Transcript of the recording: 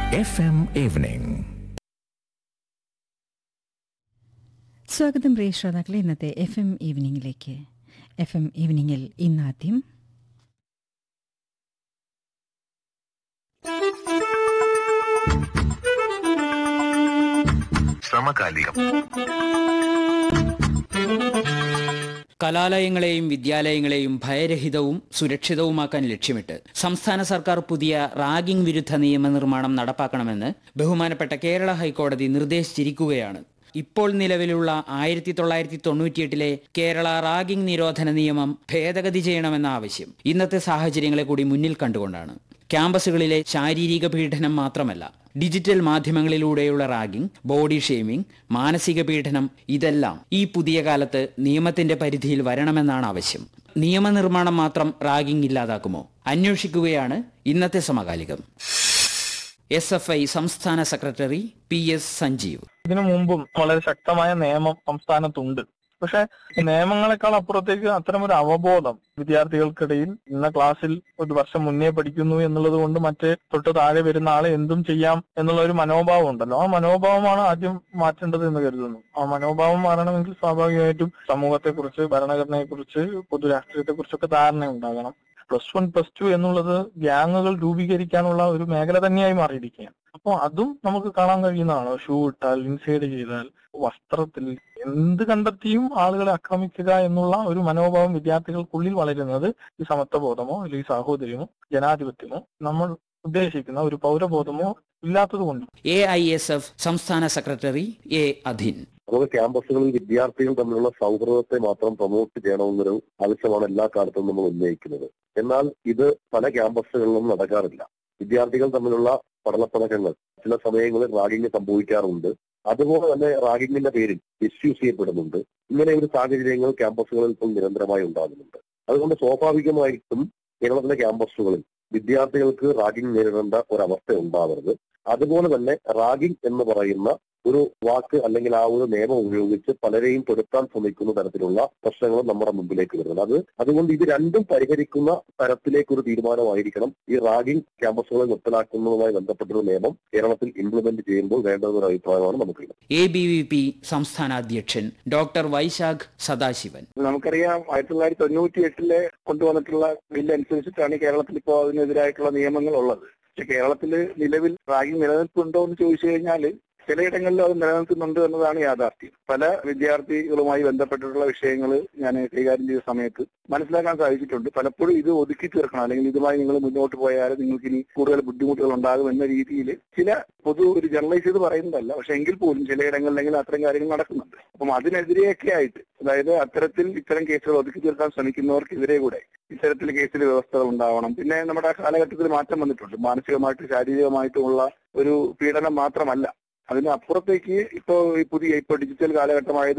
FM Evening. സ്വാഗതം പ്രിയ ശ്രോതാക്കളെ ഇന്നത്തെ എഫ് എം ഈവനിങ്ങിലേക്ക് എഫ് എം ഈവനിങ്ങിൽ ഇന്നാദ്യം സമകാലികം കലാലയങ്ങളെയും വിദ്യാലയങ്ങളെയും ഭയരഹിതവും സുരക്ഷിതവുമാക്കാൻ ലക്ഷ്യമിട്ട് സംസ്ഥാന സർക്കാർ പുതിയ റാഗിംഗ് വിരുദ്ധ നിയമനിർമ്മാണം നടപ്പാക്കണമെന്ന് ബഹുമാനപ്പെട്ട കേരള ഹൈക്കോടതി നിർദ്ദേശിച്ചിരിക്കുകയാണ് ഇപ്പോൾ നിലവിലുള്ള ആയിരത്തി തൊള്ളായിരത്തി തൊണ്ണൂറ്റിയെട്ടിലെ കേരള റാഗിംഗ് നിരോധന നിയമം ഭേദഗതി ചെയ്യണമെന്ന ആവശ്യം ഇന്നത്തെ സാഹചര്യങ്ങളെ കൂടി മുന്നിൽ കണ്ടുകൊണ്ടാണ് ക്യാമ്പസുകളിലെ ശാരീരിക പീഡനം മാത്രമല്ല ഡിജിറ്റൽ മാധ്യമങ്ങളിലൂടെയുള്ള റാഗിംഗ് ബോഡി ഷേമിംഗ് മാനസിക പീഡനം ഇതെല്ലാം ഈ പുതിയ കാലത്ത് നിയമത്തിന്റെ പരിധിയിൽ വരണമെന്നാണ് ആവശ്യം നിയമനിർമ്മാണം മാത്രം റാഗിംഗ് ഇല്ലാതാക്കുമോ അന്വേഷിക്കുകയാണ് ഇന്നത്തെ സമകാലികം എസ് എഫ് ഐ സംസ്ഥാന സെക്രട്ടറി പി എസ് സഞ്ജീവ് ഇതിനു മുമ്പും വളരെ ശക്തമായ നിയമം സംസ്ഥാനത്തുണ്ട് പക്ഷെ നിയമങ്ങളെക്കാൾ അപ്പുറത്തേക്ക് അത്തരമൊരു അവബോധം വിദ്യാർത്ഥികൾക്കിടയിൽ ഇന്ന ക്ലാസ്സിൽ ഒരു വർഷം മുന്നേ പഠിക്കുന്നു എന്നുള്ളത് കൊണ്ട് മറ്റേ തൊട്ട് താഴെ വരുന്ന ആളെ എന്തും ചെയ്യാം എന്നുള്ള ഒരു മനോഭാവം ഉണ്ടല്ലോ ആ മനോഭാവമാണ് ആദ്യം മാറ്റേണ്ടത് എന്ന് കരുതുന്നു ആ മനോഭാവം മാറണമെങ്കിൽ സ്വാഭാവികമായിട്ടും സമൂഹത്തെക്കുറിച്ച് ഭരണഘടനയെക്കുറിച്ച് പൊതുരാഷ്ട്രീയത്തെക്കുറിച്ചൊക്കെ ധാരണ ഉണ്ടാകണം പ്ലസ് വൺ പ്ലസ് ടു എന്നുള്ളത് ഗ്യാങ്ങുകൾ രൂപീകരിക്കാനുള്ള ഒരു മേഖല തന്നെയായി മാറിയിരിക്കുകയാണ് അപ്പോൾ അതും നമുക്ക് കാണാൻ കഴിയുന്നതാണ് ഷൂ ഇട്ടാൽ ഇൻസൈഡ് ചെയ്താൽ വസ്ത്രത്തിൽ എന്ത് കണ്ടെത്തിയും ആളുകളെ ആക്രമിക്കുക എന്നുള്ള ഒരു മനോഭാവം വിദ്യാർത്ഥികൾക്കുള്ളിൽ വളരുന്നത് ഈ സമത്വബോധമോ അല്ലെങ്കിൽ സാഹോദര്യമോ ജനാധിപത്യമോ നമ്മൾ ഉദ്ദേശിക്കുന്ന ഒരു പൗരബോധമോ ഇല്ലാത്തത് കൊണ്ട് എ ഐ എസ് എഫ് സംസ്ഥാന സെക്രട്ടറി എ അധിൻ നമുക്ക് ക്യാമ്പസുകളിൽ വിദ്യാർത്ഥികൾ തമ്മിലുള്ള സൗഹൃദത്തെ മാത്രം പ്രൊമോട്ട് ചെയ്യണമെന്നൊരു ആവശ്യമാണ് എല്ലാ കാലത്തും നമ്മൾ ഉന്നയിക്കുന്നത് എന്നാൽ ഇത് പല ക്യാമ്പസുകളിലും നടക്കാറില്ല വിദ്യാർത്ഥികൾ തമ്മിലുള്ള പഠനപ്പണക്കങ്ങൾ ചില സമയങ്ങളിൽ റാഗിങ് സംഭവിക്കാറുണ്ട് അതുപോലെ തന്നെ റാഗിങ്ങിന്റെ പേരിൽ മിസ്യൂസ് ചെയ്യപ്പെടുന്നുണ്ട് ഇങ്ങനെ ഒരു സാഹചര്യങ്ങൾ ക്യാമ്പസുകളിൽ ഇപ്പോൾ നിരന്തരമായി ഉണ്ടാകുന്നുണ്ട് അതുകൊണ്ട് സ്വാഭാവികമായിട്ടും കേരളത്തിലെ ക്യാമ്പസുകളിൽ വിദ്യാർത്ഥികൾക്ക് റാഗിംഗ് നേരിടേണ്ട ഒരവസ്ഥ ഉണ്ടാവരുത് അതുപോലെ തന്നെ റാഗിംഗ് എന്ന് പറയുന്ന ഒരു വാക്ക് അല്ലെങ്കിൽ ആ ഒരു നിയമം ഉപയോഗിച്ച് പലരെയും പെടുത്താൻ ശ്രമിക്കുന്ന തരത്തിലുള്ള പ്രശ്നങ്ങൾ നമ്മുടെ മുമ്പിലേക്ക് വരുന്നത് അത് അതുകൊണ്ട് ഇത് രണ്ടും പരിഹരിക്കുന്ന തരത്തിലേക്ക് ഒരു തീരുമാനമായിരിക്കണം ഈ റാഗിംഗ് ക്യാമ്പസുകളിൽ നിർത്തലാക്കുന്നതുമായി ബന്ധപ്പെട്ടൊരു നിയമം കേരളത്തിൽ ഇംപ്ലിമെന്റ് ചെയ്യുമ്പോൾ വേണ്ടതൊരു അഭിപ്രായമാണ് നമുക്കുള്ളത് എ ബി വി പി സംസ്ഥാന അധ്യക്ഷൻ ഡോക്ടർ വൈശാഖ് സദാശിവൻ നമുക്കറിയാം ആയിരത്തി തൊള്ളായിരത്തി തൊണ്ണൂറ്റി എട്ടിലെ കൊണ്ടുവന്നിട്ടുള്ള ബില്ല് അനുസരിച്ചിട്ടാണ് കേരളത്തിൽ ഇപ്പോൾ അതിനെതിരായിട്ടുള്ള നിയമങ്ങൾ ഉള്ളത് പക്ഷെ കേരളത്തിൽ നിലവിൽ റാഗിംഗ് നിലനിൽപ്പുണ്ടോ എന്ന് ചോദിച്ചു കഴിഞ്ഞാൽ ചിലയിടങ്ങളിൽ അത് നിലനിൽക്കുന്നുണ്ട് എന്നതാണ് യാഥാർത്ഥ്യം പല വിദ്യാർത്ഥികളുമായി ബന്ധപ്പെട്ടിട്ടുള്ള വിഷയങ്ങൾ ഞാൻ കൈകാര്യം ചെയ്ത സമയത്ത് മനസ്സിലാക്കാൻ സാധിച്ചിട്ടുണ്ട് പലപ്പോഴും ഇത് ഒതുക്കി തീർക്കണം അല്ലെങ്കിൽ ഇതുമായി നിങ്ങൾ മുന്നോട്ട് പോയാൽ നിങ്ങൾക്ക് ഇനി കൂടുതൽ ബുദ്ധിമുട്ടുകൾ ഉണ്ടാകും എന്ന രീതിയിൽ ചില പൊതു ഒരു ജനറലൈസ് ചെയ്ത് പറയുന്നതല്ല പക്ഷെ എങ്കിൽ പോലും ചിലയിടങ്ങളിലെങ്കിൽ അത്തരം കാര്യങ്ങൾ നടക്കുന്നുണ്ട് അപ്പം അതിനെതിരെയൊക്കെ ആയിട്ട് അതായത് അത്തരത്തിൽ ഇത്തരം കേസുകൾ ഒതുക്കി തീർക്കാൻ ശ്രമിക്കുന്നവർക്കെതിരെ കൂടെ ഇത്തരത്തിൽ കേസിൽ വ്യവസ്ഥകൾ ഉണ്ടാവണം പിന്നെ നമ്മുടെ കാലഘട്ടത്തിൽ മാറ്റം വന്നിട്ടുണ്ട് മാനസികമായിട്ടും ശാരീരികമായിട്ടുമുള്ള ഒരു പീഡനം മാത്രമല്ല അതിന് അപ്പുറത്തേക്ക് ഇപ്പോ ഈ പുതിയ ഇപ്പൊ ഡിജിറ്റൽ കാലഘട്ടമായത്